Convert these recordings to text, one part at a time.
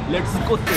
Let's கொத்து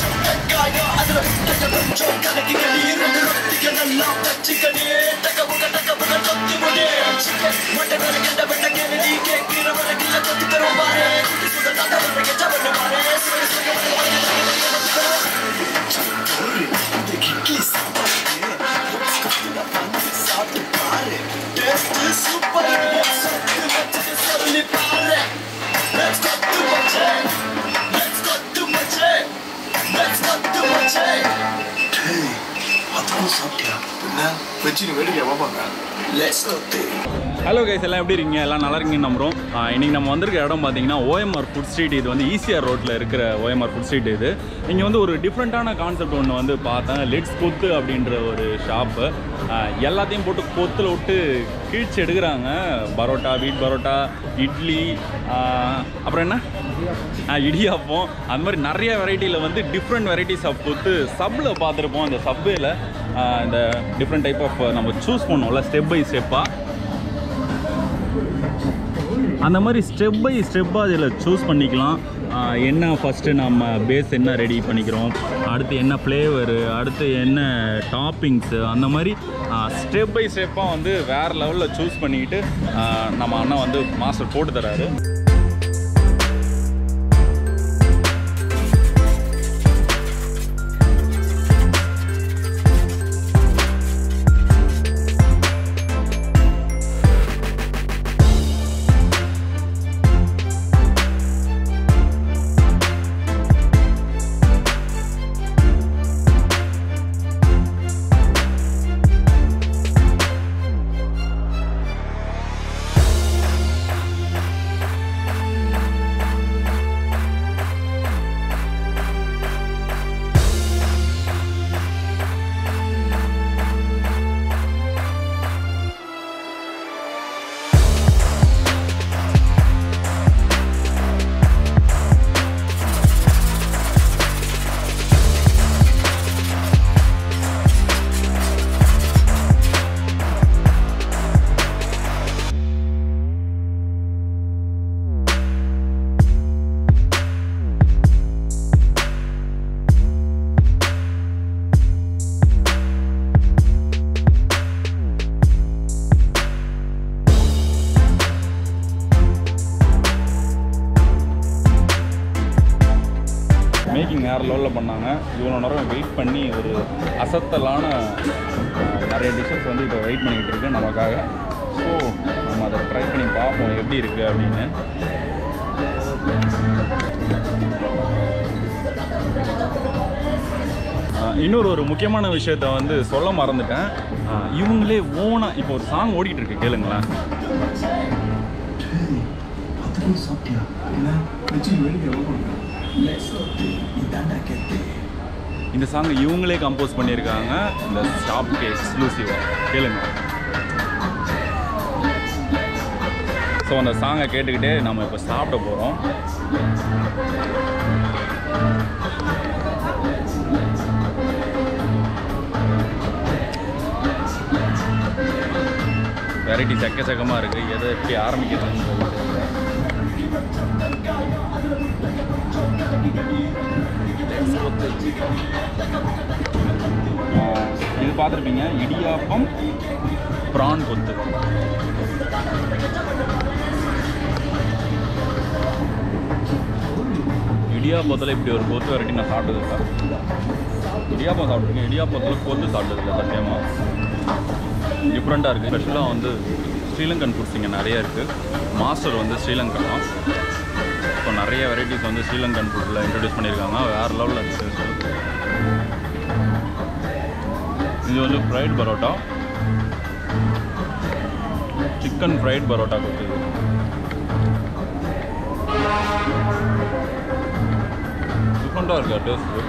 Let's go to my chain. Let's go to my chain. Let's go to my chain. டேய் அதுவும் சாப்பிட்டியா என்ன வச்சு நீ வேடிக்கை பார்ப்பாங்க Let's go to. Hello guys எல்லாம் எப்படி இருக்கீங்க எல்லாம் நல்லா இருக்கீங்கன்னு நம்புறோம் ஆஹ் இன்னைக்கு நம்ம வந்திருக்க இடம் பார்த்தீங்கன்னா ஓஎம்ஆர் ஃபுட் ஸ்ட்ரீட் இது வந்து ஈசிஆர் ரோட்டில் இருக்கிற ஓஎம்ஆர் ஃபுட் ஸ்ட்ரீட் இது இங்கே வந்து ஒரு டிஃப்ரெண்ட்டான கான்செப்ட் ஒன்று வந்து பார்த்தேன் லெட்ஸ் கொத்து அப்படின்ற ஒரு ஷாப்பு எல்லாத்தையும் போட்டு கொத்தில் விட்டு கீழ்ச்சி எடுக்கிறாங்க பரோட்டா வீட் பரோட்டா இட்லி ஆஹ் அப்புறம் என்ன ஆ, இடியாப்பம் அந்த மாதிரி நிறைய வெரைட்டியில் வந்து டிஃப்ரெண்ட் வெரைட்டிஸ் ஆஃப் கொத்து சப்பில் பார்த்துருப்போம் அந்த சப்வேல இந்த டிஃப்ரெண்ட் டைப் ஆஃப் நம்ம சூஸ் பண்ணுவோம்ல ஸ்டெப் பை ஸ்டெப்பாக அந்த மாதிரி ஸ்டெப் பை ஸ்டெப்பாக இதில் சூஸ் பண்ணிக்கலாம் ஆஹ் என்ன ஃபஸ்ட்டு நம்ம பேஸ் என்ன ரெடி பண்ணிக்கிறோம் அடுத்து என்ன ஃப்ளேவரு அடுத்து என்ன டாப்பிங்ஸு அந்த மாதிரி ஸ்டெப் பை ஸ்டெப்பாக வந்து வேறு லெவலில் சூஸ் பண்ணிக்கிட்டு ஆஹ் நம்ம அண்ணன் வந்து மாஸ்டர் போட்டு தராரு மேக்கிங் வேறு லெவலில் பண்ணாங்க இவ்வளோ நேரம் வெயிட் பண்ணி ஒரு அசத்தலான அஹ், நிறைய டிஷ்ஷஸ் வந்து இப்போ வெயிட் பண்ணிக்கிட்டு இருக்கு நமக்காக ஸோ நம்ம அதை ட்ரை பண்ணி பார்ப்போம் எப்படி இருக்குது அப்படின்னு அஹ், இன்னொரு ஒரு முக்கியமான விஷயத்த வந்து சொல்ல மறந்துட்டேன் அஹ், இவங்களே ஓனாக இப்போ ஒரு சாங் ஓடிட்டு இருக்கு கேளுங்களேன் டேய் அதுவும் சாப்பிட்டியா என்ன வச்சு நீ வேடிக்கை பார்ப்பாங்க Let's go to. இதாண்டா கெத்து. இந்த சாங் இவங்களே கம்போஸ் பண்ணியிருக்காங்க இந்த ஷாப்க்கு எக்ஸ்க்ளூசிவாக கேளுங்க ஸோ அந்த சாங்கை கேட்டுக்கிட்டே நம்ம இப்போ சாப்பிட போகிறோம் வெரைட்டிஸ் எக்கச்சக்கமாக இருக்குது எதை எப்படி ஆரம்பிக்கிறதுன்னு தெரியல ஆஹ் இது பார்த்துருப்பீங்க இடியாப்பம் ப்ரான் கொத்து இடியாப்பத்தில் இப்படி ஒரு கொத்து வெரைட்டி நான் சாப்பிட்டது இல்லை இடியாப்பம் சாப்பிட்ருக்கேன் இடியாப்பத்தில் கொத்து சாப்பிட்டது இல்லை சத்தியமாக டிஃப்ரெண்ட்டாக இருக்குது ஸ்பெஷலாக வந்து ஸ்ரீலங்கன் ஃபுட்ஸ் இங்கே நிறைய இருக்குது மாஸ்டர் வந்து ஸ்ரீலங்கா தான் இப்போ நிறைய வெரைட்டிஸ் வந்து ஸ்ரீலங்கன் ஃபுட்டில் இன்ட்ரடியூஸ் பண்ணியிருக்காங்க வேறு லெவலில் இருக்குது இது வந்து fried parotta chicken fried parotta கொடுத்தது டிஃப்ரெண்ட்டாக இருக்கா டேஸ்ட்டு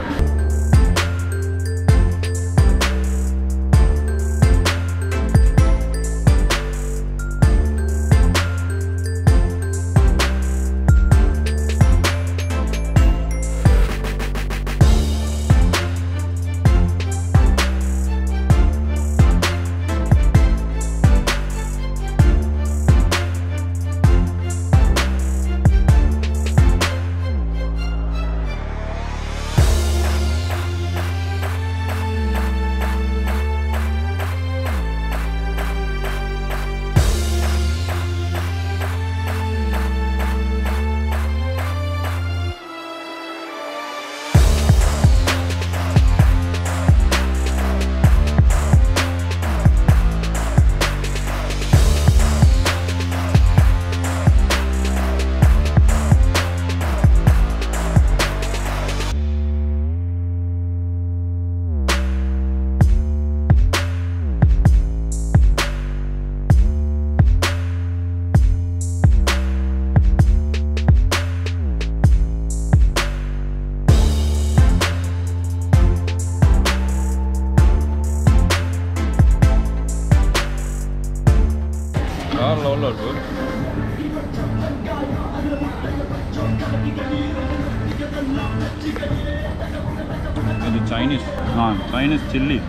இது சைனீஸ் ஆ சைனீஸ் சில்லி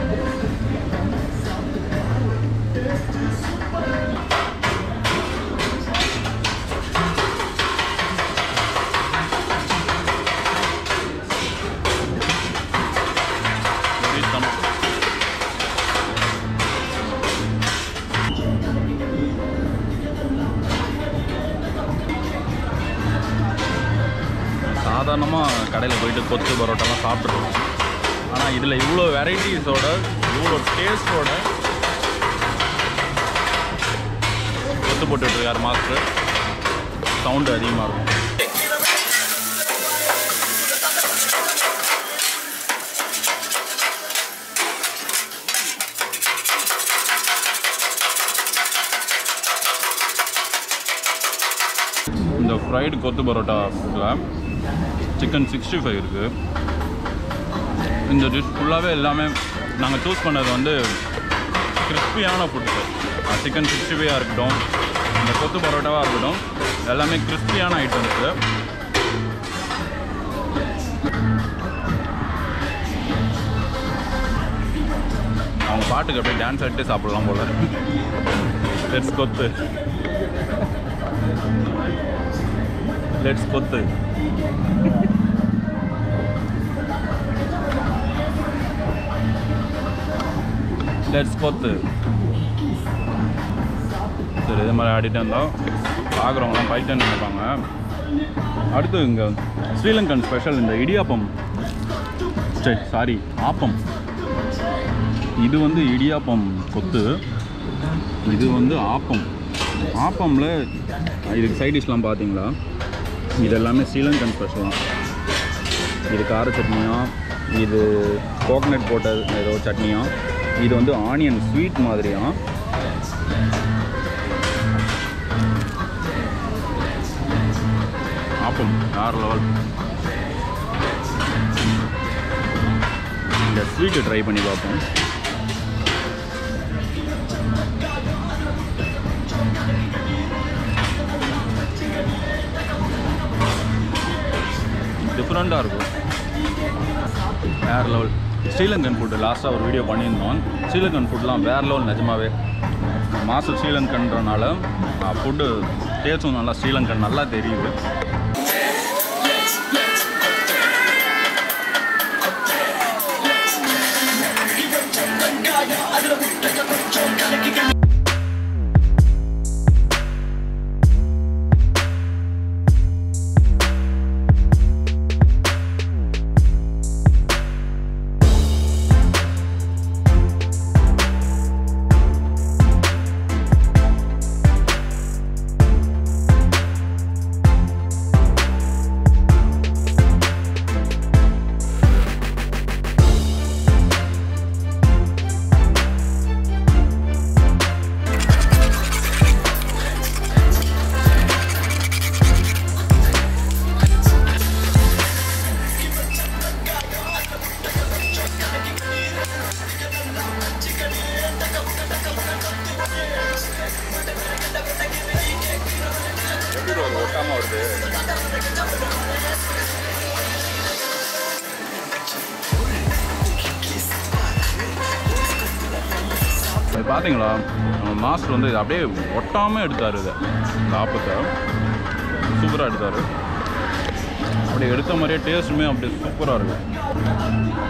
சாதாரணமாக கடையில் போயிட்டு கொத்து பரோட்டாலாம் சாப்பிட்ருக்கோம் ஆனால் இதில் இவ்வளோ வெரைட்டிஸோட இவ்வளோ டேஸ்ட்டோட கொத்து போட்டுட்ருக்கார் மாஸ்டர் சவுண்டு அதிகமாக இருக்கும் இந்த ஃப்ரைடு கொத்து பரோட்டாவில் சிக்கன் சிக்ஸ்டி ஃபைவ் இருக்குது இந்த டிஷ் ஃபுல்லாகவே எல்லாமே நாங்கள் சூஸ் பண்ணது வந்து கிறிஸ்பியான ஃபுட்டு சிக்கன் சிக்ஸ்டி ஃபைவாக இருக்கட்டும் இந்த கொத்து பரோட்டாவாக இருக்கட்டும் எல்லாமே கிறிஸ்பியான ஐட்டம்ஸு அவங்க பாட்டுக்கு அப்படியே டான்ஸ் ஆடிட்டு சாப்பிடலாம் போல லெட்ஸ் கொத்து லெட்ஸ் கொத்து லெட்ஸ் கொத்து சரி இதே மாதிரி ஆடிட்டு இருந்தோம் பார்க்குறவங்களாம் பைட்டன் நினைப்பாங்க அடுத்து இங்கே ஸ்ரீலங்கன் ஸ்பெஷல் இந்த இடியாப்பம் சரி சாரி ஆப்பம் இது வந்து இடியாப்பம் கொத்து இது வந்து ஆப்பம் ஆப்பமில் இதுக்கு சைட் டிஷ்லாம் பார்த்தீங்களா இது எல்லாமே ஸ்ரீலங்கன் ஸ்பெஷலாம் இது கார சட்னியும் இது கோகனட் போட்ட ஏதோ சட்னியும் இது வந்து ஆனியன் ஸ்வீட் மாதிரியும் ஆப்பம் வேறு லெவல் இந்த ஸ்வீட்டு ட்ரை பண்ணி பார்ப்போம் டிஃப்ரெண்ட்டாக இருக்கும் வேறு லெவல் ஸ்ரீலங்கன் ஃபுட்டு லாஸ்ட்டாக ஒரு வீடியோ பண்ணியிருந்தோம் ஸ்ரீலங்கன் ஃபுட்லாம் வேறு லெவல் நிஜமாவே மாஸ்டர் ஸ்ரீலங்கன்றனால ஃபுட்டு டேஸ்ட்டும் நல்லா ஸ்ரீலங்கன் நல்லா தெரியுது எப்படி ஒட்டாமல் வருது இது பார்த்தீங்களா நம்ம மாஸ்டர் வந்து இது அப்படியே ஒட்டாமல் எடுத்தார் இதை இந்த ஆப்பத்தை சூப்பராக எடுத்தார் அப்படி எடுத்த மாதிரியே டேஸ்ட்டுமே அப்படியே சூப்பராக இருக்கும்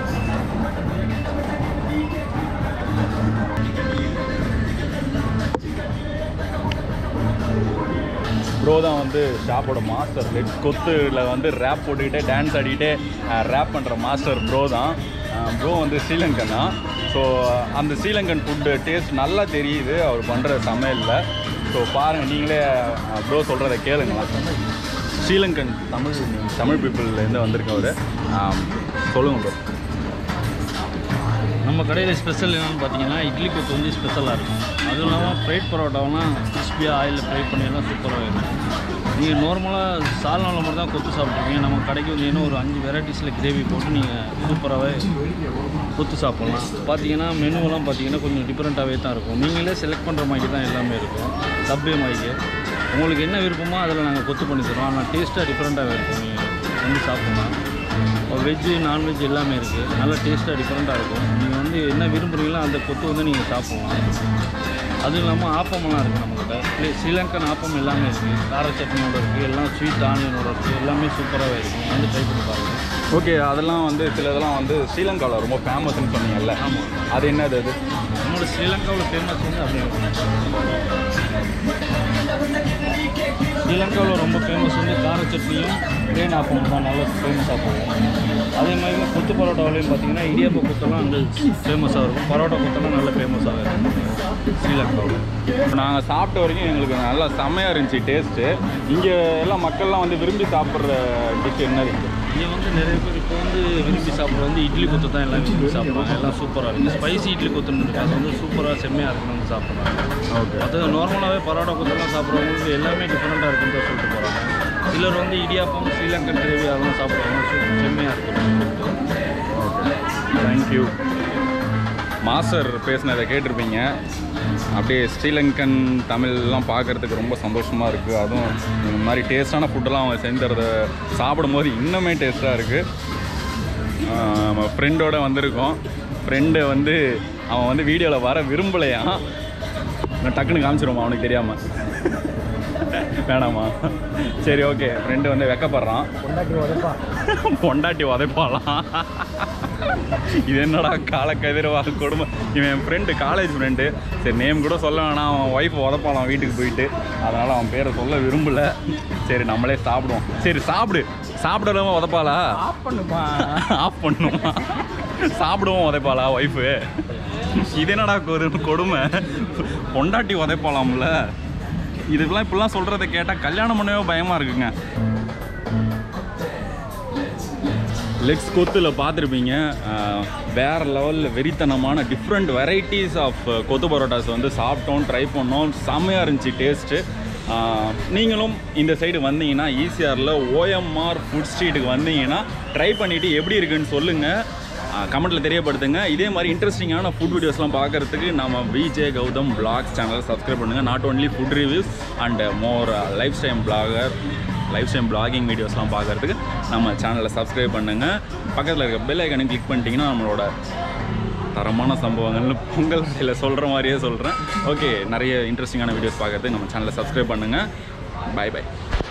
ப்ரோ தான் வந்து ஷாப்போட மாஸ்டர் லெட்ஸ் கொத்துல வந்து ரேப் போட்டுக்கிட்டே டான்ஸ் ஆடிக்கிட்டே ரேப் பண்ணுற மாஸ்டர் ப்ரோ தான் ப்ரோ வந்து ஸ்ரீலங்கன் தான் ஸோ அந்த ஸ்ரீலங்கன் ஃபுட்டு டேஸ்ட் நல்லா தெரியுது அவர் பண்ணுற சமையலில் ஸோ பாருங்கள் நீங்களே ப்ரோ சொல்கிறத கேளுங்களா ஸ்ரீலங்கன் தமிழ் தமிழ் பீப்புள்லேருந்து வந்திருக்கவர் சொல்லுங்கள் ப்ரோ நம்ம கடையில் ஸ்பெஷல் என்னென்னு பார்த்தீங்கன்னா இட்லி கொத்து வந்து ஸ்பெஷலாக இருக்கும் அதுவும் இல்லாமல் ஃப்ரைட் பரோட்டாவெலாம் கிறிஸ்பியாக ஆயிலில் ஃப்ரை பண்ணியெல்லாம் சூப்பராக இருக்கும் நீங்கள் நார்மலாக சால்னாவில் மட்டும் தான் கொத்து சாப்பிட்ருக்கீங்க நம்ம கடைக்கு வந்தீங்கன்னா ஒரு அஞ்சு வெரைட்டிஸில் கிரேவி போட்டு நீங்கள் சூப்பராகவே கொத்து சாப்பிட்லாம் பார்த்தீங்கன்னா மெனுவெல்லாம் பார்த்தீங்கன்னா கொஞ்சம் டிஃப்ரெண்ட்டாகவே தான் இருக்கும் நீங்களே செலக்ட் பண்ணுற மாதிரி தான் எல்லாமே இருக்கும் சப்வே மாதிரி உங்களுக்கு என்ன விருப்பமோ அதில் நாங்கள் கொத்து பண்ணி தரோம் ஆனால் டேஸ்ட்டாக டிஃப்ரெண்ட்டாகவே இருக்கும் நீங்கள் வந்து சாப்பிட்லாம் வெஜ்ஜு நான்வெஜ் எல்லாமே இருக்குது நல்ல டேஸ்ட்டாக டிஃப்ரெண்ட்டாக இருக்கும் நீங்கள் வந்து என்ன விரும்புகிறீங்களோ அந்த கொத்து வந்து நீங்கள் சாப்பிடலாம் அதுவும் இல்லாமல் ஆப்பமெல்லாம் இருக்குது நம்மக்கிட்ட ஸ்ரீ- ஸ்ரீலங்கன் ஆப்பம் எல்லாமே இருக்குது கார சட்னியோட இருக்குது எல்லாம் ஸ்வீட் ஆனியனோட இருக்குது எல்லாமே சூப்பராகவே இருக்கும் வந்து ட்ரை பண்ணி பாருங்கள் ஓகே அதெல்லாம் வந்து சில இதெல்லாம் வந்து ஸ்ரீலங்காவில் ரொம்ப ஃபேமஸ்ன்னு சொன்னீங்கல்ல ஆமாம் அது என்னது அது நம்மளோட ஸ்ரீலங்காவில் ஃபேமஸ் வந்து அப்படியே ஸ்ரீலங்காவில் ரொம்ப ஃபேமஸ் வந்து கார சட்னியும் பிளேன் ஆப்பம் தான் நல்லா ஃபேமஸாக போகும் அதே மாதிரி கொத்து பரோட்டாவிலையும் பார்த்தீங்கன்னா இடியாப்ப கொத்தெல்லாம் அங்கே ஃபேமஸாக இருக்கும் பரோட்டா கொத்தெல்லாம் நல்ல ஃபேமஸாக இருக்கும் ஸ்ரீலங்காவில் இப்போ நாங்கள் சாப்பிட்ட வரைக்கும் எங்களுக்கு நல்லா செம்மையாக இருந்துச்சு டேஸ்ட்டு இங்கே எல்லாம் மக்கள்லாம் வந்து விரும்பி சாப்பிட்ற டிஷ் என்னது இங்கே வந்து நிறைய பேர் இப்போ வந்து விரும்பி சாப்பிட்றது வந்து இட்லி கொத்து தான் எல்லாம் விரும்பி சாப்பிட்றாங்க எல்லாம் சூப்பராக இருக்குது ஸ்பைசி இட்லி கொத்துன்னு இருக்குது அது வந்து சூப்பராக செம்மையாக இருக்குன்னு வந்து சாப்பிட்றாங்க ஓகே அது நார்மலாகவே பரோட்டா கொத்தெல்லாம் சாப்பிட்றவங்களுக்கு எல்லாமே டிஃப்ரெண்ட்டாக இருக்குன்னு தான் சொல்லிட்டு போகிறாங்க சிலர் வந்து இடியாப்பம் ஸ்ரீலங்கன் கிரேவி அதெல்லாம் சாப்பிட்றாங்க சூ- செம்மையாக இருக்குது தேங்க்யூ மாஸ்டர் பேசினதை கேட்டிருப்பீங்க அப்படியே ஸ்ரீலங்கன் தமிழ்லாம் பார்க்குறதுக்கு ரொம்ப சந்தோஷமாக இருக்குது அதுவும் இந்த மாதிரி டேஸ்டான ஃபுட்டெல்லாம் அவன் செஞ்சு தரத சாப்பிடும்போது இன்னுமே டேஸ்ட்டாக இருக்குது நம்ம ஃப்ரெண்டோட வந்திருக்கோம் ஃப்ரெண்டு வந்து அவன் வந்து வீடியோவில் வர விரும்பலையாம் நான் டக்குன்னு காமிச்சிருவான் அவனுக்கு தெரியாமல் வேணாமா சரி ஓகே ஃப்ரெண்டு வந்து வெக்கப்படுறான் பொண்டாட்டி உதைப்பாலாம் இது என்னடா காலக்கதிரவா கொடுமை இவன் என் ஃப்ரெண்டு காலேஜ் ஃப்ரெண்டு சரி நேம் கூட சொல்ல வேணாம் அவன் ஒய்ஃப் உதப்பாலாம் வீட்டுக்கு போயிட்டு அதனால் அவன் பேரை சொல்ல விரும்பல சரி நம்மளே சாப்பிடுவோம் சரி சாப்பிடு சாப்பிடாம உதப்பாளா ஆஃப் பண்ணுமா ஆஃப் பண்ணுமா சாப்பிடுவோம் உதைப்பாளா ஒய்ஃபு இது என்னடா ஒரு கொடுமை பொண்டாட்டி உதைப்பாலாம்ல இதுக்கெல்லாம் இப்படிலாம் சொல்கிறத கேட்டால் கல்யாணம் பண்ணவே பயமாக இருக்குங்க லெக்ஸ் கொத்தில் பார்த்துருப்பீங்க வேறு லெவலில் வெறித்தனமான டிஃப்ரெண்ட் வெரைட்டிஸ் ஆஃப் கொத்து பரோட்டாஸ் வந்து சாப்பிட்டோம் ட்ரை பண்ணோம் செம்மையாக இருந்துச்சு டேஸ்ட்டு நீங்களும் இந்த சைடு வந்தீங்கன்னா ஈசிஆரில் ஓஎம்ஆர் ஃபுட் ஸ்ட்ரீட்டுக்கு வந்தீங்கன்னா ட்ரை பண்ணிவிட்டு எப்படி இருக்குன்னு சொல்லுங்கள் கமெண்ட்டில் தெரியப்படுத்துங்க இதே மாதிரி இன்ட்ரெஸ்டிங்கான ஃபுட் வீடியோஸ்லாம் பார்க்குறதுக்கு நம்ம விஜே கௌதம் பிளாக்ஸ் சேனலை சப்ஸ்கிரைப் பண்ணுங்கள் not only food reviews and more lifestyle blogger lifestyle blogging வீடியோஸ்லாம் பார்க்குறதுக்கு நம்ம சேனலை சப்ஸ்கிரைப் பண்ணுங்கள் பக்கத்தில் இருக்க பெல் ஐக்கனை கிளிக் பண்ணிட்டீங்கன்னா நம்மளோட தரமான சம்பவங்கள்னு பொங்கல் சில சொல்கிற மாதிரியே சொல்கிறேன் ஓகே நிறைய இன்ட்ரெஸ்டிங்கான வீடியோஸ் பார்க்குறதுக்கு நம்ம சேனலை சப்ஸ்கிரைப் பண்ணுங்கள் பை பை